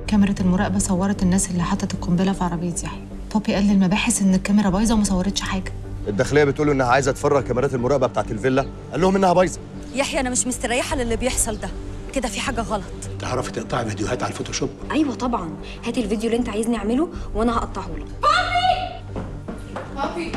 كاميرا المراقبه صورت الناس اللي حطت القنبله في عربيه يحيى بابي قال للمباحث ان الكاميرا بايظه وما صورتش حاجه الداخليه بتقول له انها عايزه تفرغ كاميرات المراقبه بتاعت الفيلا قال لهم انها بايظه يحيى انا مش مستريحه للي بيحصل ده كده في حاجه غلط تعرفي تقطعي فيديوهات على الفوتوشوب ايوه طبعا هاتي الفيديو اللي انت عايزني اعمله وانا هقطعه لك بابي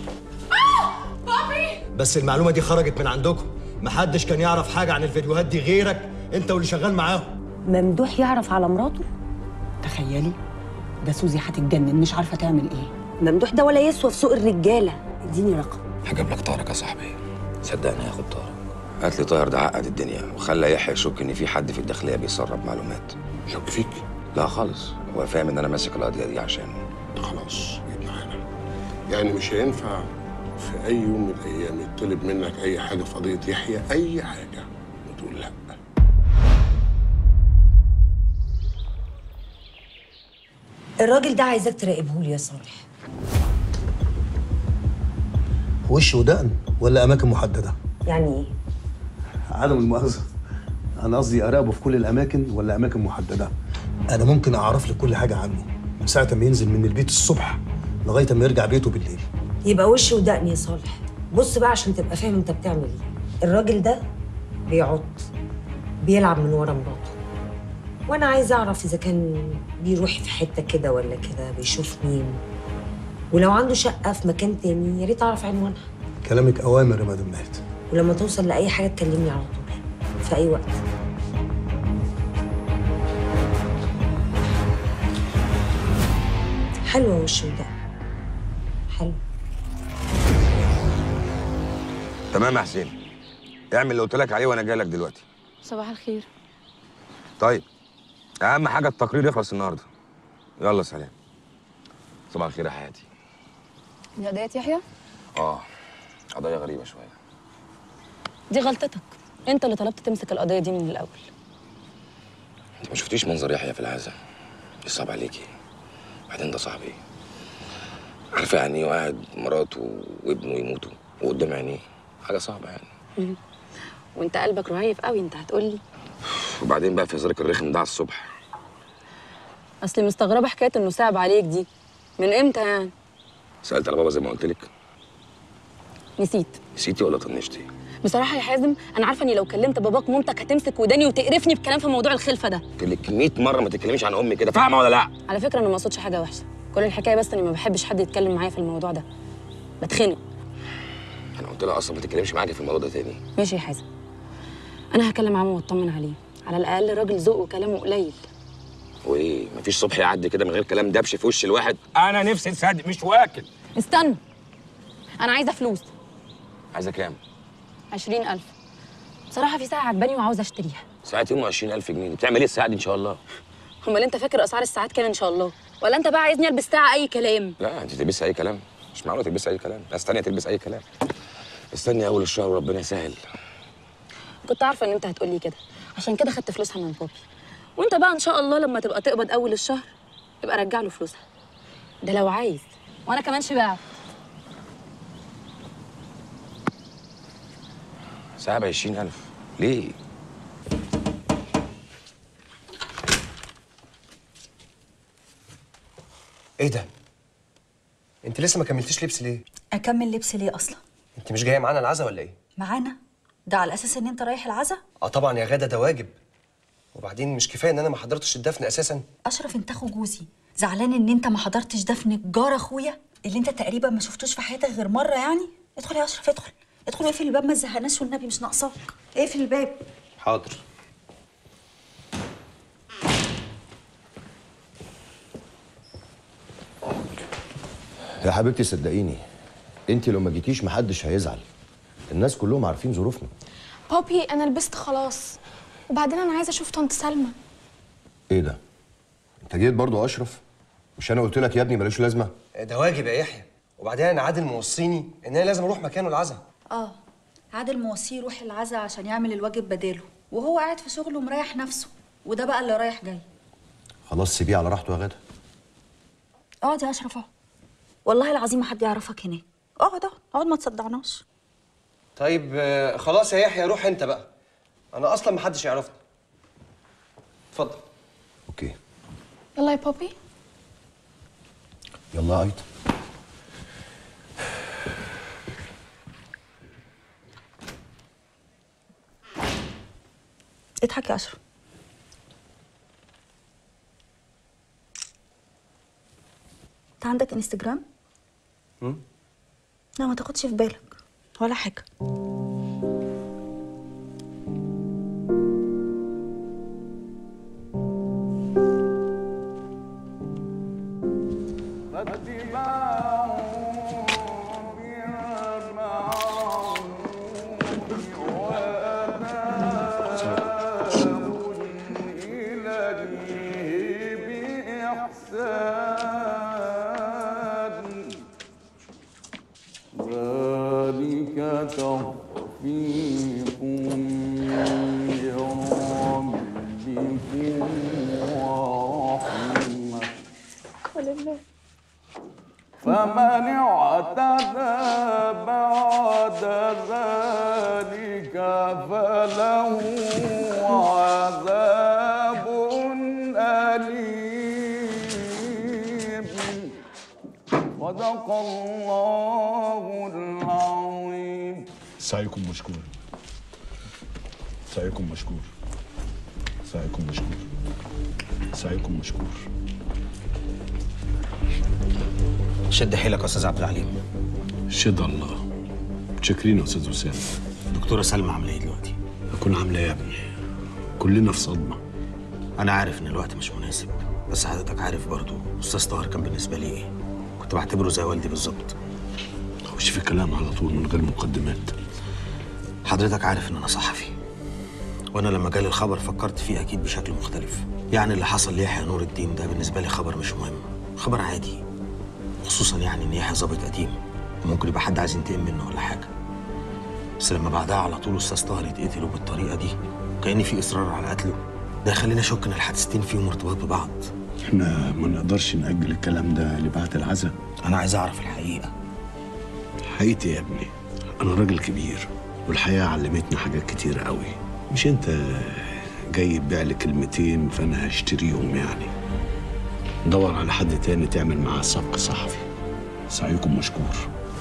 بابي بس المعلومه دي خرجت من عندكم محدش كان يعرف حاجه عن الفيديوهات دي غيرك انت واللي شغال معاهم ممدوح يعرف على مراته تخيلي ده سوزي هتتجنن مش عارفه تعمل ايه ممدوح ده ولا يسوى في سوق الرجاله اديني رقم هجيب لك طارق يا صاحبي صدقني هاخد طارق هات لي طاهر ده عقد الدنيا وخلى يحيى يشك ان في حد في الداخليه بيسرب معلومات شك فيك لا خالص هو فاهم ان انا ماسك القضيه دي عشانه خلاص جيب معانا يعني مش هينفع في اي يوم من الايام يطلب منك اي حاجه في قضيه يحيى اي حاجه وتقول لا الراجل ده عايزاك تراقبه لي يا صالح وش ودقن ولا اماكن محدده يعني ايه عدم المؤاخذة أنا قصدي أراقبه في كل الأماكن ولا أماكن محددة؟ انا ممكن اعرف لك كل حاجه عنه من ساعه ما ينزل من البيت الصبح لغايه ما يرجع بيته بالليل يبقى وش ودقن يا صالح بص بقى عشان تبقى فاهم انت بتعمل ايه الراجل ده بيعط بيلعب من ورا مراته وانا عايزه اعرف اذا كان بيروح في حته كده ولا كده بيشوف مين ولو عنده شقه في مكان تاني يا ريت اعرف عنوانها كلامك اوامر يا مدام نهد ولما توصل لاي حاجه تكلمني على طول في اي وقت حلوه وش ودقن حلو تمام يا حسين اعمل اللي قلت لك عليه وانا جاي لك دلوقتي صباح الخير طيب اهم حاجه التقرير يخلص النهارده يلا سلام صباح الخير يا حياتي دي قضية يحيى اه قضيه غريبه شويه دي غلطتك انت اللي طلبت تمسك القضية دي من الاول انت ما شفتيش منظر يحيى في العزا يصعب عليكي بعدين ده صاحبي عارفه يعني ايه وقاعد مراته وابنه يموتوا وقدام عينيه حاجه صعبه يعني وانت قلبك رهيف قوي انت هتقولي وبعدين بقى في هزارك الرخم ده على الصبح اصلي مستغربه حكايه انه صعب عليك دي من امتى يعني سالت على بابا زي ما قلت لك نسيت نسيتي ولا طنشتي بصراحه يا حازم انا عارفه اني لو كلمت باباك مامتك هتمسك وداني وتقرفني بكلام في موضوع الخلفه ده قلت لك 100 مره ما تتكلميش عن امي كده فاهمه ولا لا على فكره انا ما اقصدش حاجه وحشه كل الحكايه بس اني ما بحبش حد يتكلم معايا في الموضوع ده بتخنق انا قلت لها اصلا ما تتكلمش معاكي في الموضوع ده تاني ماشي يا حازم انا هكلم عمو واطمن عليه على الاقل راجل ذوق وكلامه قليل وايه مفيش صبح يعدي كده من غير كلام دبش في وش الواحد انا نفسي تصدق مش واكل استنى انا عايزه فلوس عايزه كام عشرين ألف بصراحه في ساعه عجباني وعاوزه اشتريها ساعه يوم 20000 جنيه بتعمل ايه الساعه دي ان شاء الله امال انت فاكر اسعار الساعات كام ان شاء الله ولا انت بقى عايزني البس ساعه اي كلام لا انت تلبسي اي كلام مش معقوله تلبسي اي كلام ناس تانية تلبس اي كلام استني اول الشهر وربنا يسهل كنت عارفه ان انت هتقولي كده عشان كده خدت فلوسها من بابي وانت بقى ان شاء الله لما تبقى تقبض اول الشهر يبقى رجع له فلوسها ده لو عايز وانا كمان شبعت ساعه ب 20000 ليه ايه ده؟ انت لسه ما كملتيش لبس ليه؟ اكمل لبس ليه اصلا انت مش جايه معانا العزا ولا ايه؟ معانا ده على اساس ان انت رايح العزا اه طبعا يا غاده ده واجب وبعدين مش كفايه ان انا ما حضرتش الدفن اساسا اشرف انت اخو جوزي زعلان ان انت ما حضرتش دفن جار اخويا اللي انت تقريبا ما شفتوش في حياتك غير مره يعني ادخل يا اشرف ادخل ادخل اقفل الباب ما تزهقناش والنبي مش ناقصاك اقفل الباب حاضر يا حبيبتي صدقيني انت لو ما جيتيش محدش هيزعل الناس كلهم عارفين ظروفنا بابي انا لبست خلاص وبعدين انا عايزه اشوف طنط سلمى ايه ده انت جيت برضو اشرف مش انا قلت لك يا ابني ملوش لازمه ده واجب يا يحيى وبعدين انا عادل موصيني ان انا لازم اروح مكانه العزا اه عادل موصيه يروح العزا عشان يعمل الواجب بداله وهو قاعد في شغله مريح نفسه وده بقى اللي رايح جاي خلاص سيبيه على راحته يا غاده اقعد يا اشرف اقعد والله العظيم ما حد يعرفك هناك اقعد اقعد اقعد ما تصدعناش طيب آه، خلاص يا يحيى روح انت بقى انا اصلا ما حدش يعرفني اتفضل اوكي يلا يا بابي يلا يا ايضا اضحك يا اشرف انت عندك انستجرام لا ما تاخدش في بالك ولا حاجه ذلك تخفيف من ربكم ورحمة فمن اعتدى بعد ذلك فله عذاب أليم صدق الله العظيم سعيكم مشكور سعيكم مشكور سعيكم مشكور سعيكم مشكور شد حيلك يا استاذ عبد العليم شد الله متشكرين يا استاذ وسام دكتوره سلمى عامله ايه دلوقتي اكون عامله ايه يا ابني كلنا في صدمه انا عارف ان الوقت مش مناسب بس حضرتك عارف برضو استاذ طاهر كان بالنسبه لي ايه كنت بعتبره زي والدي بالظبط خش في الكلام على طول من غير مقدمات حضرتك عارف ان انا صحفي وانا لما جالي الخبر فكرت فيه اكيد بشكل مختلف يعني اللي حصل ليحيى نور الدين ده بالنسبه لي خبر مش مهم خبر عادي خصوصا يعني ان يحيى ظابط قديم ممكن يبقى حد عايز ينتقم منه ولا حاجه بس لما بعدها على طول استاذ طاهر يتقتل بالطريقه دي كأن في اصرار على قتله ده يخليني اشك ان الحادثتين فيهم ارتباط ببعض احنا ما نقدرش نأجل الكلام ده لبعد العزاء انا عايز اعرف الحقيقه حقيقتي يا ابني انا راجل كبير والحياه علمتني حاجات كتير قوي مش انت جاي تبيع لي كلمتين فانا هشتريهم يعني دور على حد تاني تعمل معاه سبق صحفي سعيكم مشكور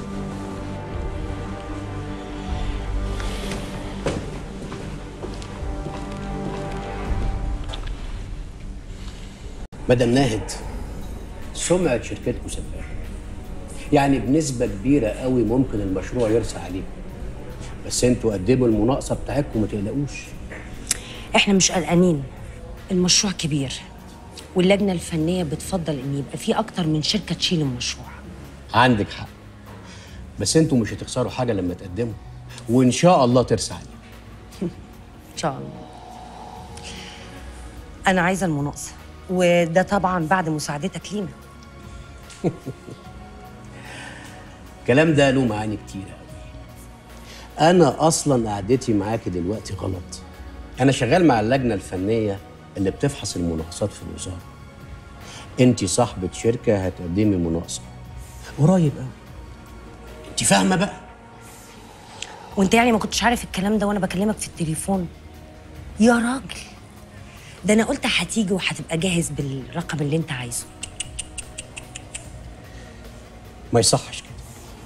مدام ناهد سمعة شركتكم سباقة يعني بنسبة كبيرة قوي ممكن المشروع يرسى عليه بس انتوا قدموا المناقصة بتاعتكم ما تقلقوش احنا مش قلقانين المشروع كبير واللجنه الفنيه بتفضل ان يبقى في اكتر من شركه تشيل المشروع عندك حق بس انتوا مش هتخسروا حاجة لما تقدموا وان شاء الله ترسى عليه ان شاء الله انا عايزه المناقصه وده طبعا بعد مساعدتك لينا الكلام ده له معاني كتير قوي انا اصلا قعدتي معاكي دلوقتي غلط انا شغال مع اللجنه الفنيه اللي بتفحص المناقصات في الوزاره انت صاحبه شركه هتقدمي مناقصه قريب قوي انت فاهمه بقى وانت يعني ما كنتش عارف الكلام ده وانا بكلمك في التليفون يا راجل ده انا قلت هتيجي وهتبقى جاهز بالرقم اللي انت عايزه ما يصحش كده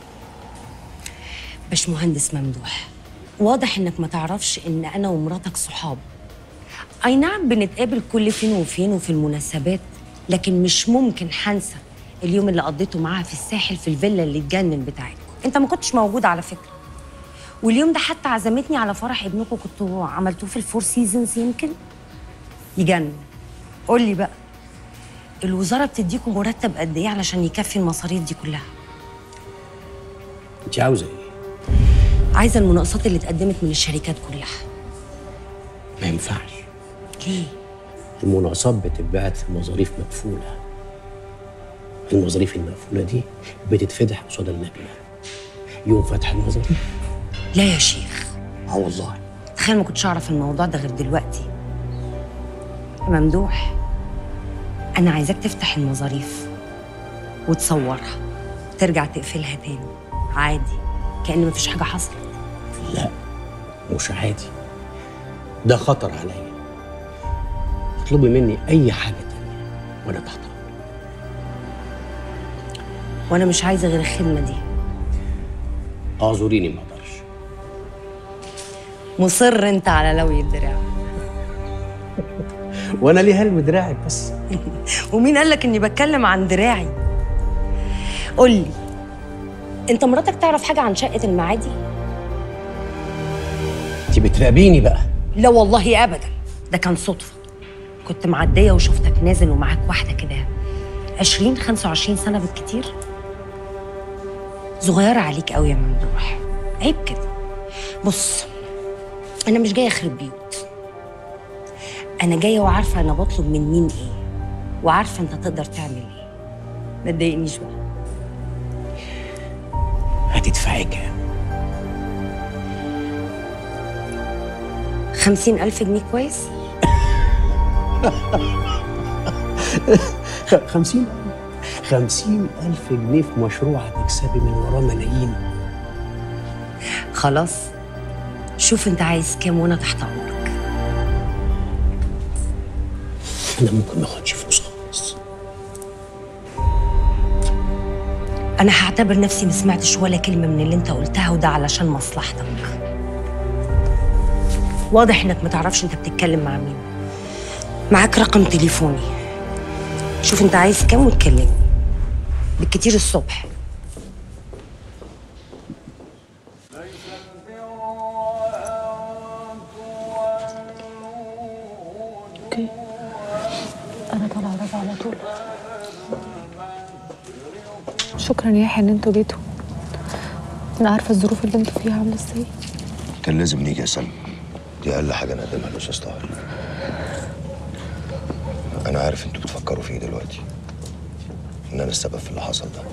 باشمهندس ممدوح واضح انك ما تعرفش ان انا ومراتك صحاب اي نعم بنتقابل كل فين وفين وفي المناسبات لكن مش ممكن هنسى اليوم اللي قضيته معاها في الساحل في الفيلا اللي اتجنن بتاعتكم انت ما كنتش موجود على فكره واليوم ده حتى عزمتني على فرح ابنكم كنتوا عملتوه في الفور سيزونز يمكن يجنن قول لي بقى الوزاره بتديكم مرتب قد ايه علشان يكفي المصاريف دي كلها انت عاوزه ايه عايزه المناقصات اللي اتقدمت من الشركات كلها ما ينفعش ليه المناقصات بتتبعت في مظاريف مقفوله المظاريف المقفوله دي بتتفتح قصاد اللجنه يوم فتح المظاريف لا يا شيخ اه والله تخيل ما كنتش اعرف الموضوع ده غير دلوقتي ممدوح انا عايزاك تفتح المظاريف وتصورها ترجع تقفلها تاني عادي كأن مفيش حاجة حصلت لا مش عادي ده خطر عليا اطلبي مني اي حاجه تانية وانا تحت وانا مش عايزه غير الخدمه دي اعذريني ما اقدرش مصر انت على لوي الدراع وانا ليه هلم دراعك بس ومين قال لك اني بتكلم عن دراعي قول لي انت مراتك تعرف حاجه عن شقه المعادي انت بتراقبيني بقى لا والله ابدا ده كان صدفه كنت معديه وشفتك نازل ومعاك واحده كده 20 25 سنه بالكتير صغيره عليك قوي يا ممدوح عيب كده بص انا مش جايه اخرب بيوت انا جايه وعارفه انا بطلب من مين ايه وعارفه انت تقدر تعمل ايه ما تضايقنيش بقى هتدفعي كام خمسين ألف جنيه كويس خمسين خمسين ألف جنيه في مشروع هتكسبي من وراه ملايين خلاص شوف انت عايز كام وانا تحت امرك انا ممكن ما اخدش فلوس خالص انا هعتبر نفسي ما سمعتش ولا كلمه من اللي انت قلتها وده علشان مصلحتك واضح انك ما تعرفش انت بتتكلم مع مين معاك رقم تليفوني شوف انت عايز كام وتكلمني بالكتير الصبح اوكي انا طالعه راجعه على طول شكرا يا يحيى ان انتوا جيتوا انا عارفه الظروف اللي انتوا فيها عامله ازاي كان لازم نيجي يا سلمى دي اقل حاجه نقدمها للاستاذ طاهر انا عارف انتوا بتفكروا في ايه دلوقتي ان انا السبب في اللي حصل ده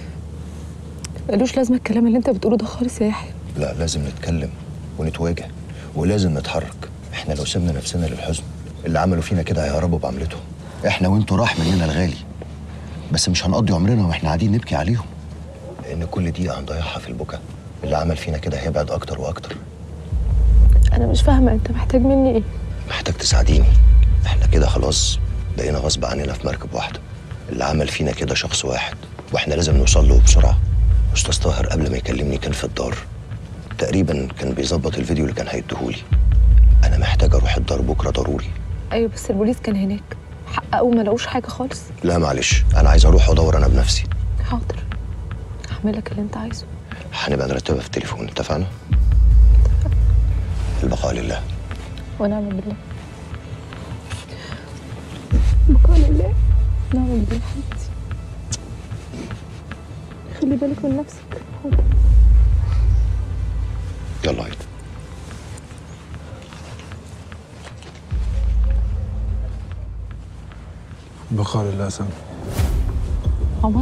ملوش لازمه الكلام اللي انت بتقوله ده خالص يا يحيى لا لازم نتكلم ونتواجه ولازم نتحرك احنا لو سيبنا نفسنا للحزن اللي عملوا فينا كده هيهربوا بعملتهم احنا وانتوا راح مننا الغالي بس مش هنقضي عمرنا واحنا قاعدين نبكي عليهم لان كل دقيقه هنضيعها في البكا اللي عمل فينا كده هيبعد اكتر واكتر انا مش فاهمه انت محتاج مني ايه محتاج تساعديني احنا كده خلاص بقينا غصب عننا في مركب واحده اللي عمل فينا كده شخص واحد واحنا لازم نوصل له بسرعه استاذ طاهر قبل ما يكلمني كان في الدار تقريبا كان بيظبط الفيديو اللي كان هيديهولي انا محتاج اروح الدار بكره ضروري ايوه بس البوليس كان هناك حققوا ما لقوش حاجه خالص لا معلش انا عايز اروح ادور انا بنفسي حاضر هعملك اللي انت عايزه هنبقى نرتبها في التليفون اتفقنا البقاء لله ونعم بالله بقول الله نعم بالله حبيبتي خلي بالك من نفسك حاضر يلا هيدا بقاء لله يا سلمى عمر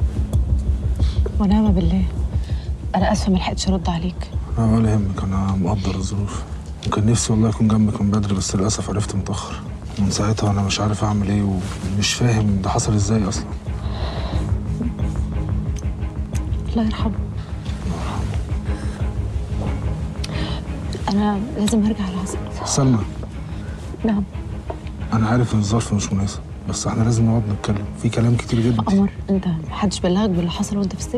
ونعم بالله انا اسفه ما لحقتش ارد عليك لا ولا يهمك انا مقدر الظروف وكان نفسي والله اكون جنبك من بدري بس للاسف عرفت متاخر من ساعتها وانا مش عارف اعمل ايه ومش فاهم ده حصل ازاي اصلا الله يرحمه انا لازم ارجع العصر سلمى نعم انا عارف ان الظرف مش مناسب بس احنا لازم نقعد نتكلم في كلام كتير جدا عمر انت محدش بلغك باللي حصل وانت في السجن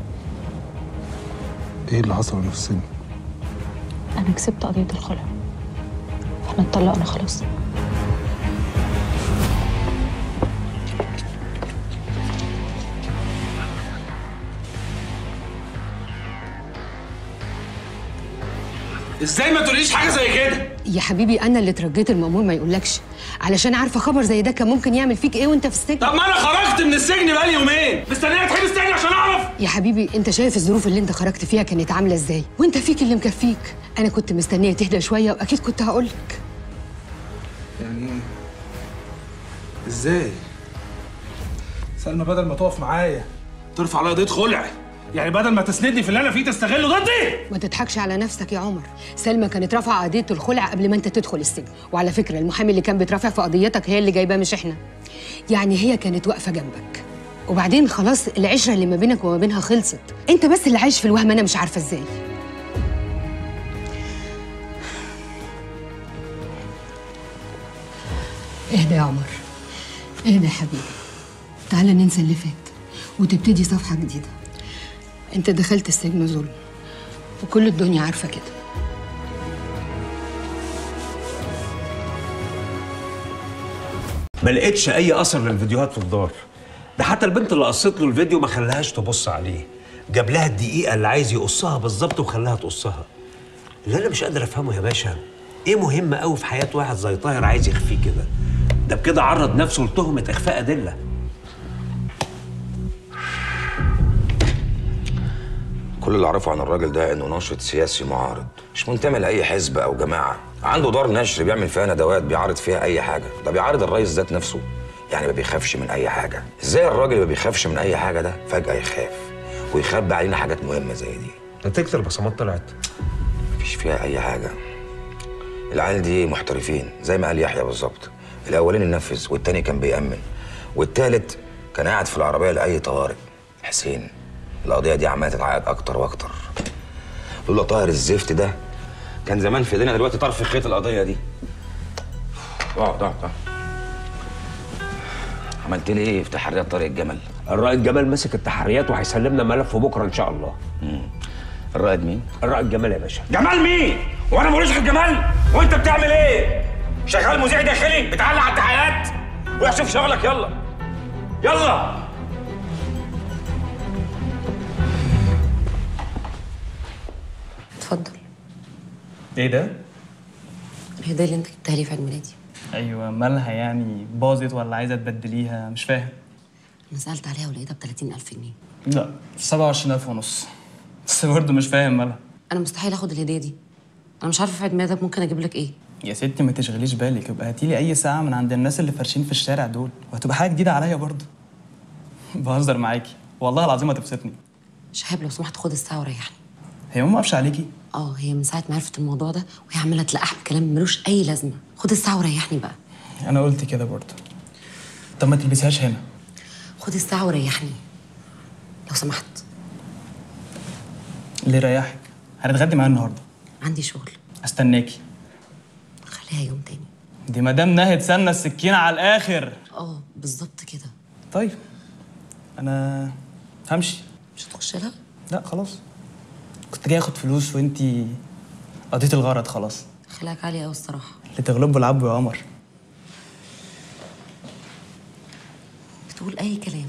ايه اللي حصل وانا في السجن انا كسبت قضيه الخلع احنا اتطلقنا خلاص ازاي ما تقوليش حاجه زي كده يا حبيبي انا اللي اترجيت المأمور ما يقولكش علشان عارفه خبر زي ده كان ممكن يعمل فيك ايه وانت في السجن طب ما انا خرجت من السجن بقالي يومين مستنيه اتحبس تاني عشان اعرف يا حبيبي انت شايف الظروف اللي انت خرجت فيها كانت عامله ازاي وانت فيك اللي مكفيك انا كنت مستنيه تهدى شويه واكيد كنت هقولك يعني ايه ازاي سلمى بدل ما تقف معايا ترفع عليا قضيه خلع يعني بدل ما تسندني في اللي انا فيه تستغله ضدي ما تضحكش على نفسك يا عمر سلمى كانت رافعه قضيه الخلع قبل ما انت تدخل السجن وعلى فكره المحامي اللي كان بيترافع في قضيتك هي اللي جايباه مش احنا يعني هي كانت واقفه جنبك وبعدين خلاص العشره اللي ما بينك وما بينها خلصت انت بس اللي عايش في الوهم انا مش عارفه ازاي اهدى يا عمر ايه ده يا حبيبي تعالى ننسى اللي فات وتبتدي صفحة جديدة انت دخلت السجن ظلم وكل الدنيا عارفة كده ما لقيتش اي اثر للفيديوهات في الدار ده حتى البنت اللي قصت له الفيديو ما خلاهاش تبص عليه جاب لها الدقيقه اللي عايز يقصها بالظبط وخلاها تقصها اللي انا مش قادر افهمه يا باشا ايه مهم قوي في حياه واحد زي طاهر عايز يخفيه كده ده بكده عرض نفسه لتهمه اخفاء ادله كل اللي اعرفه عن الراجل ده انه ناشط سياسي معارض مش منتمي لاي حزب او جماعه عنده دار نشر بيعمل فيها ندوات بيعرض فيها اي حاجه ده بيعارض الرئيس ذات نفسه يعني ما بيخافش من اي حاجه ازاي الراجل اللي ما بيخافش من اي حاجه ده فجاه يخاف ويخبي علينا حاجات مهمه زي دي نتيجه البصمات طلعت مفيش فيها اي حاجه العيال دي محترفين زي ما قال يحيى بالظبط الاولاني نفذ والتاني كان بيأمن والتالت كان قاعد في العربيه لاي طوارئ حسين القضيه دي عماله تتعقد اكتر واكتر لولا طاهر الزفت ده كان زمان في ايدينا دلوقتي طرف خيط القضيه دي اقعد اقعد اقعد. عملت لي ايه في تحريات طارق الجمل الرائد جمال مسك التحريات وهيسلمنا ملفه بكره ان شاء الله الرائد مين الرائد جمال يا باشا جمال مين وانا ملوش غير جمال وانت بتعمل ايه شغال مذيع داخلي بتعلق على التحيات روح شوف شغلك يلا يلا اتفضل ايه ده؟ الهديه اللي انت جبتها لي في عيد ميلادي ايوه مالها يعني باظت ولا عايزه تبدليها مش فاهم انا سالت عليها ولقيتها ب 30000 جنيه لا 27000 ونص بس برضه مش فاهم مالها انا مستحيل اخد الهديه دي انا مش عارفه في عيد ميلادك ممكن اجيب لك ايه يا ستي ما تشغليش بالك يبقى هاتيلي اي ساعه من عند الناس اللي فرشين في الشارع دول وهتبقى حاجه جديده عليا برضه بهزر معاكي والله العظيم هتبسطني شهاب لو سمحت خد الساعه وريحني هي ما قفش عليكي اه هي من ساعه ما عرفت الموضوع ده وهي عماله تلقح بكلام ملوش اي لازمه خد الساعه وريحني بقى انا قلت كده برضه طب ما تلبسيهاش هنا خد الساعه وريحني لو سمحت اللي يريحك هنتغدي معايا النهارده عندي شغل استناكي خليها يوم تاني دي مدام نهد سنة السكينة على الآخر اه بالظبط كده طيب أنا همشي مش هتخش لها؟ لا خلاص كنت جاي آخد فلوس وأنتي قضيت الغرض خلاص خلاك عالية أوي الصراحة اللي تغلبوا العبوا يا قمر بتقول أي كلام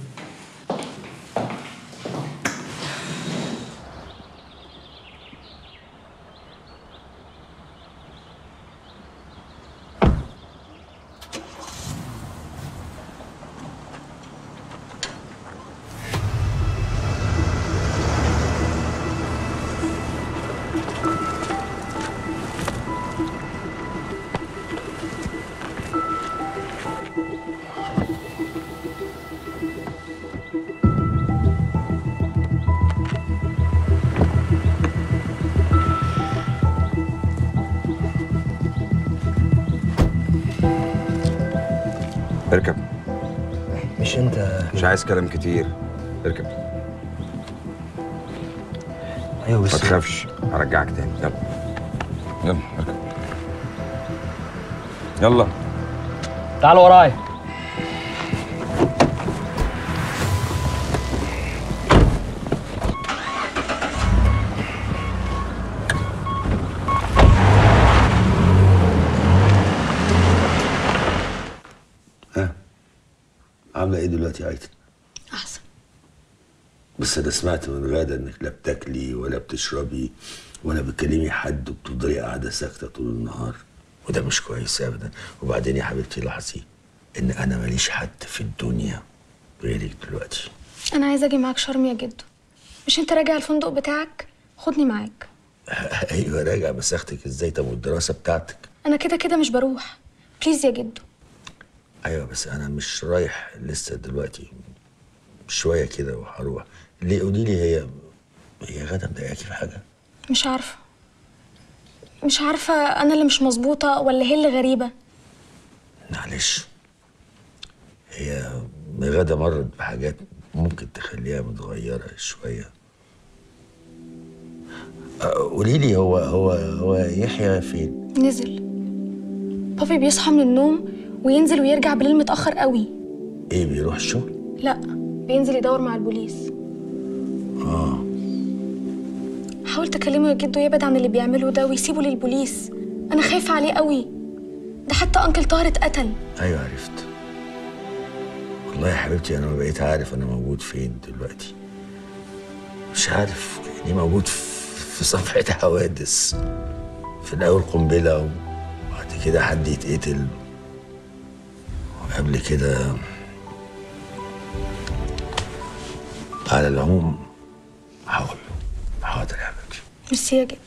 اركب مش انت مش عايز كلام كتير اركب ايوه ما بس تخافش هرجعك تاني يلا يلا اركب يلا تعالوا ورايا عامله ايه دلوقتي يا ايتن أحسن بس انا سمعت من غاده انك لا بتاكلي ولا بتشربي ولا بتكلمي حد وبتفضلي قاعده ساكته طول النهار وده مش كويس ابدا وبعدين يا حبيبتي لاحظي ان انا ماليش حد في الدنيا غيرك دلوقتي انا عايزه اجي معاك شرم يا جدو مش انت راجع الفندق بتاعك خدني معاك ايوه راجع بس اختك ازاي طب والدراسه بتاعتك انا كده كده مش بروح بليز يا جدو ايوه بس انا مش رايح لسه دلوقتي شويه كده وهروح ليه قولي لي هي هي غدا مضايقاكي في حاجه مش عارفه مش عارفه انا اللي مش مظبوطه ولا هي اللي غريبه معلش هي غدا مرت بحاجات ممكن تخليها متغيرة شوية قولي لي هو هو هو يحيى فين؟ نزل بابي بيصحى من النوم وينزل ويرجع بالليل متاخر قوي ايه بيروح الشغل لا بينزل يدور مع البوليس اه حاولت اكلمه يا جدو يبعد عن اللي بيعمله ده ويسيبه للبوليس انا خايفه عليه قوي ده حتى انكل طاهر اتقتل ايوه عرفت والله يا حبيبتي انا ما بقيت عارف انا موجود فين دلوقتي مش عارف يعني موجود في في صفحة حوادث في الاول قنبلة وبعد كده حد يتقتل وقبل كده على العموم حاول حاضر يا حبيبتي ميرسي يا جدو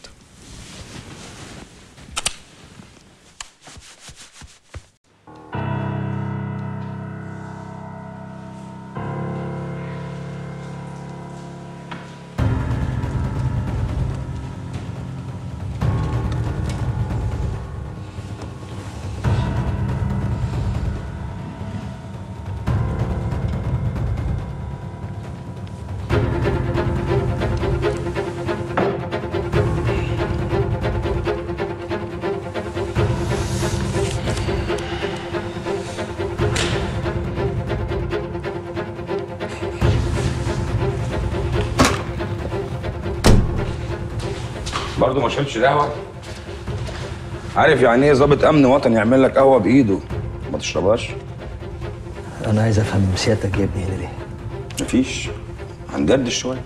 برضه ما شربتش قهوه عارف يعني ايه ضابط امن وطني يعمل لك قهوه بايده ما تشربهاش انا عايز افهم سيادتك جايبني هنا ليه مفيش هندردش شويه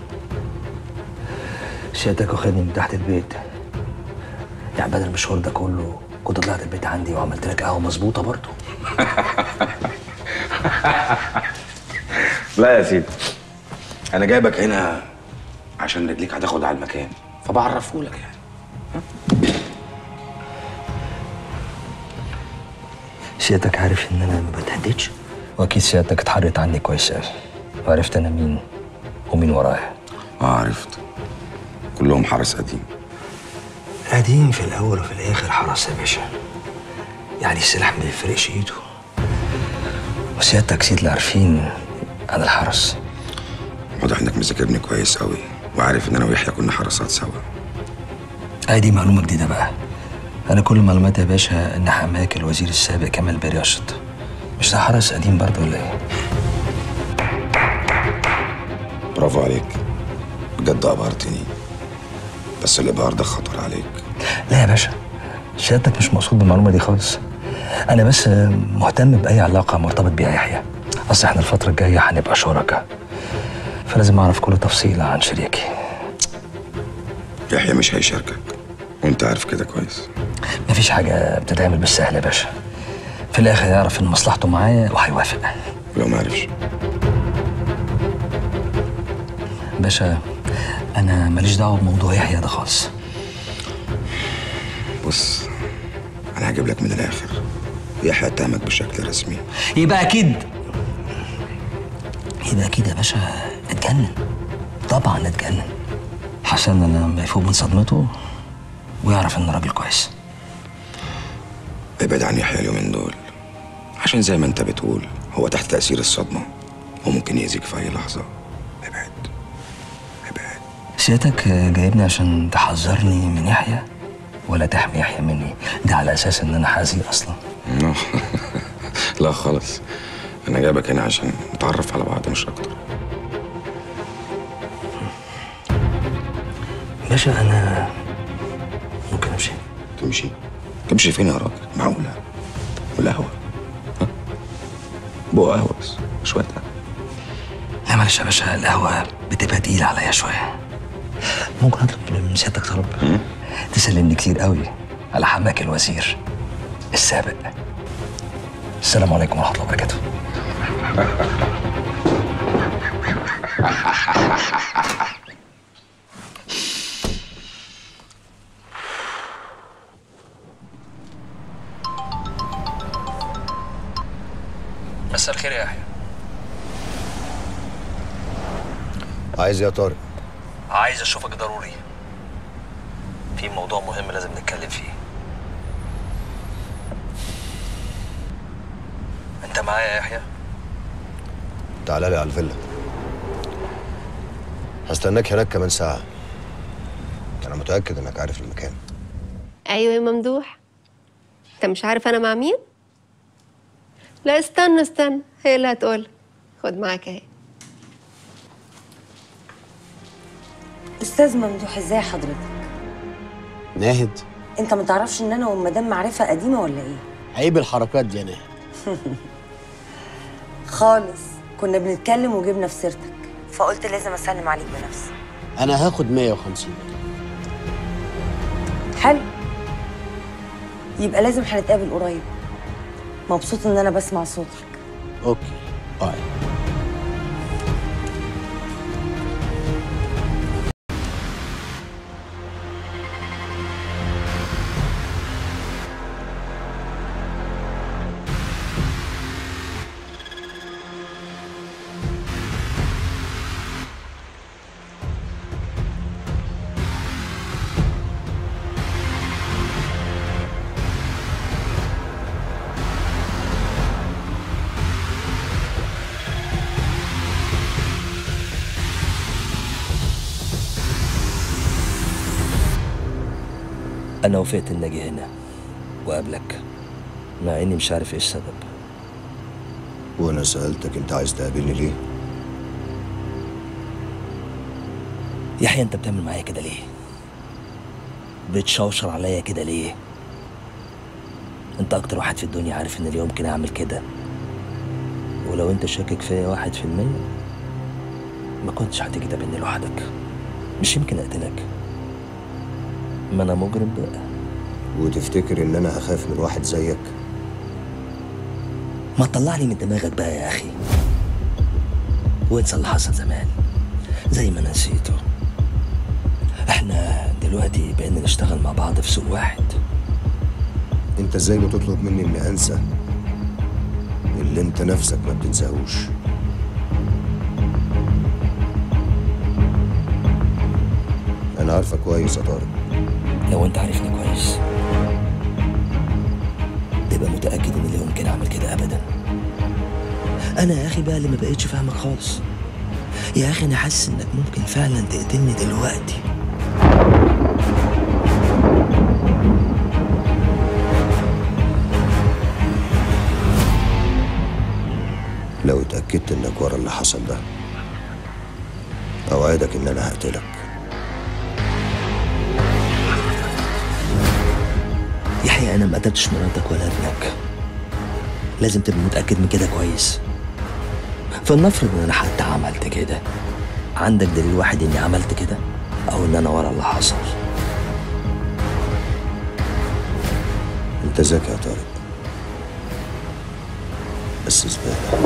سيادتك واخدني من تحت البيت يعني بدل المشوار ده كله كنت طلعت البيت عندي وعملت لك قهوه مظبوطه برضه لا يا سيدي انا جايبك هنا عشان رجليك هتاخد على المكان فبعرفهولك يعني سيادتك عارف ان انا ما بتهددش واكيد سيادتك اتحرت عني كويس قوي وعرفت انا مين ومين ورايا اه عرفت كلهم حرس قديم قديم في الاول وفي الاخر حرس يا باشا يعني السلاح ما يفرقش ايده وسيادتك سيد اللي عارفين انا الحرس واضح انك مذاكرني كويس قوي وعارف ان انا ويحيى كنا حراسات سوا اه دي معلومه جديده بقى انا كل معلوماتي يا باشا ان حماك الوزير السابق كمال بيه راشد مش ده حرس قديم برضه ولا ايه برافو عليك بجد ابهرتني بس الابهار ده خطر عليك لا يا باشا سيادتك مش مقصود بالمعلومه دي خالص انا بس مهتم باي علاقه مرتبط بيها يحيى اصل احنا الفتره الجايه هنبقى شركاء فلازم اعرف كل تفصيل عن شريكي يحيى مش هيشاركك وانت عارف كده كويس مفيش حاجه بتتعمل بالسهل يا باشا في الاخر يعرف ان مصلحته معايا وهيوافق ولو ما عرفش باشا انا ماليش دعوه بموضوع يحيى ده خالص بص انا هجيب لك من الاخر يحيى اتهمك بشكل رسمي يبقى اكيد يبقى اكيد يا باشا اتجنن طبعا اتجنن حسن لما يفوق من صدمته ويعرف انه راجل كويس ابعد عن يحيى اليومين دول عشان زي ما انت بتقول هو تحت تأثير الصدمة وممكن يأذيك في أي لحظة سيادتك جايبني عشان تحذرني من يحيى ولا تحمي يحيى مني ده على اساس ان انا حزين اصلا لا لا خالص أنا جايبك هنا عشان نتعرف على بعض مش أكتر باشا انا ممكن امشي تمشي تمشي فين يا راجل معقولة والقهوة ها؟ بقى قهوة بس شوية قهوة لا معلش يا باشا القهوه بتبقى تقيله عليا شويه ممكن اطلب من سيادتك طلب تسلمني كتير قوي على حماك الوزير السابق السلام عليكم ورحمه الله وبركاته مساء الخير يا يحيى عايز إيه يا طارق عايز اشوفك ضروري في موضوع مهم لازم نتكلم فيه انت معايا يا يحيى تعالى لي على الفيلا هستناك هناك كمان ساعة أنا متأكد إنك عارف المكان ايوه يا ممدوح انت مش عارف انا مع مين لا استنى استنى هي اللي هتقول خد معاك اهي استاذ ممدوح ازاي حضرتك ناهد انت ما تعرفش ان انا والمدام معرفه قديمه ولا ايه عيب الحركات دي يا ناهد خالص كنا بنتكلم وجبنا في سيرتك فقلت لازم اسلم عليك بنفسي انا هاخد 150 حلو يبقى لازم هنتقابل قريب مبسوط ان انا بسمع صوتك اوكي باي أنا وافقت إني أجي هنا وأقابلك مع إني مش عارف إيه السبب وانا سالتك انت عايز تقابلني ليه يحيى أنت بتعمل معايا كده ليه؟ بتشوشر عليا كده ليه؟ أنت أكتر واحد في الدنيا عارف إن لا يمكن أعمل كده ولو أنت شاكك فيا واحد في المية ما كنتش هتيجي تقابلني لوحدك مش يمكن أقتلك ما أنا مجرم بقى وتفتكر ان انا هخاف من واحد زيك ما تطلعني من دماغك بقى يا أخي وانسى اللي حصل زمان زي ما أنا نسيته احنا دلوقتي بقينا نشتغل مع بعض في سوق واحد انت ازاي بتطلب مني اني انسى اللي انت نفسك ما بتنساهوش انا عارفك كويس يا طارق لو انت عارفني كويس تبقى متأكد ان لا يمكن اعمل كده ابدا انا يا اخي بقى اللي ما بقتش فاهمك خالص يا اخي انا حاسس انك ممكن فعلا تقتلني دلوقتي لو اتاكدت انك ورا اللي حصل ده اوعدك ان انا هقتلك يحيى انا ما قتلتش مراتك ولا ابنك لازم تبقى متأكد من كده كويس فلنفرض ان انا حتى عملت كده عندك دليل واحد اني عملت كده او ان انا ورا اللي حصل انت ذكي يا طارق بس زباله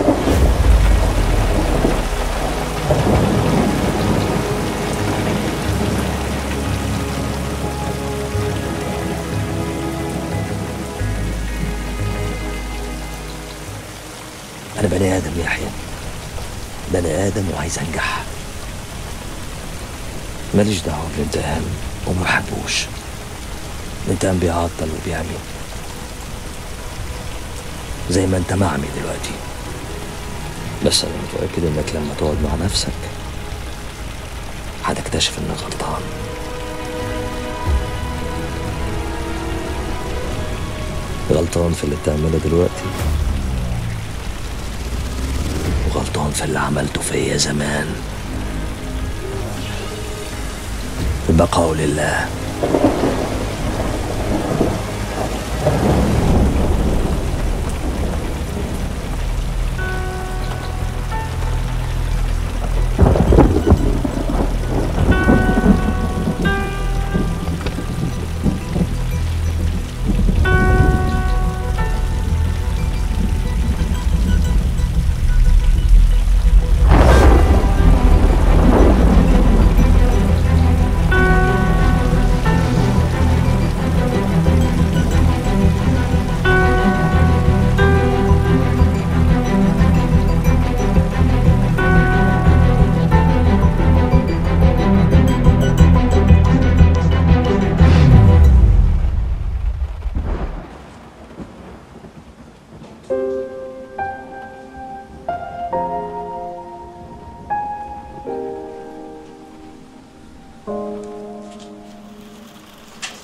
انا بني ادم يا يحيى بني ادم وعايز انجح ماليش دعوه بالانتقام وما بحبوش الانتقام بيعطل وبيعمي زي ما انت معمي دلوقتي بس انا متاكد انك لما تقعد مع نفسك هتكتشف انك غلطان غلطان في اللي بتعمله دلوقتي وغلطان في اللي عملته فيا زمان البقاء لله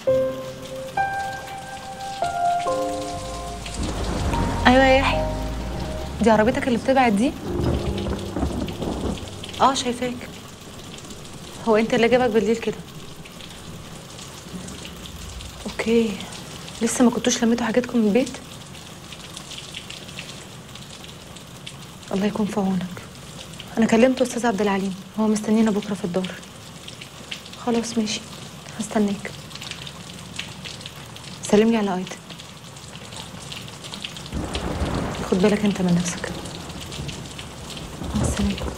ايوه يا يحيى دي عربيتك اللي بتبعد دي اه شايفاك هو انت اللي جابك بالليل كده اوكي لسه ما كنتوش لميتوا حاجاتكم من البيت الله يكون في عونك انا كلمت استاذ عبد العليم هو مستنينا بكره في الدار خلاص ماشي هستناك سلم لي على ايتن خد بالك انت من نفسك مع السلامه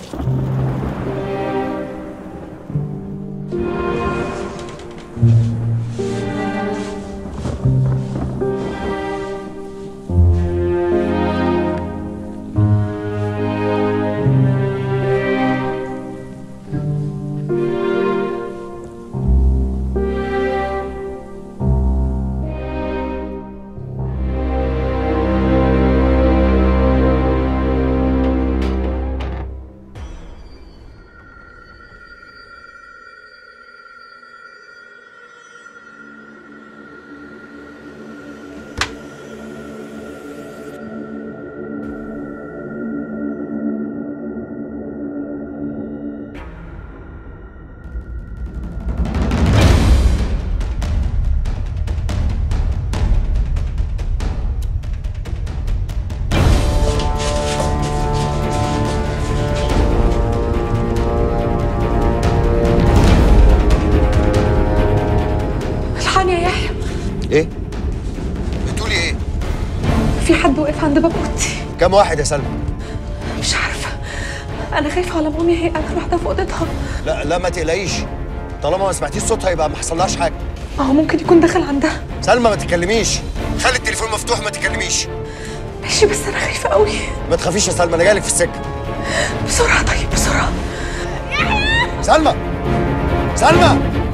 الحقني يا يحيى ايه بتقولي ايه في حد واقف عند باب اوضتي كام واحد يا سلمى مش عارفه انا خايفه على مامي هي قاعده لوحدها في اوضتها لا لا ما تقلقيش طالما ما سمعتيش صوتها يبقى ما حصلهاش حاجه ما هو ممكن يكون دخل عندها سلمى ما تتكلميش خلي التليفون مفتوح ما تتكلميش ماشي بس انا خايفه قوي ما تخافيش يا سلمى انا جايلك في السكه بسرعه طيب بسرعه سلمى سلمى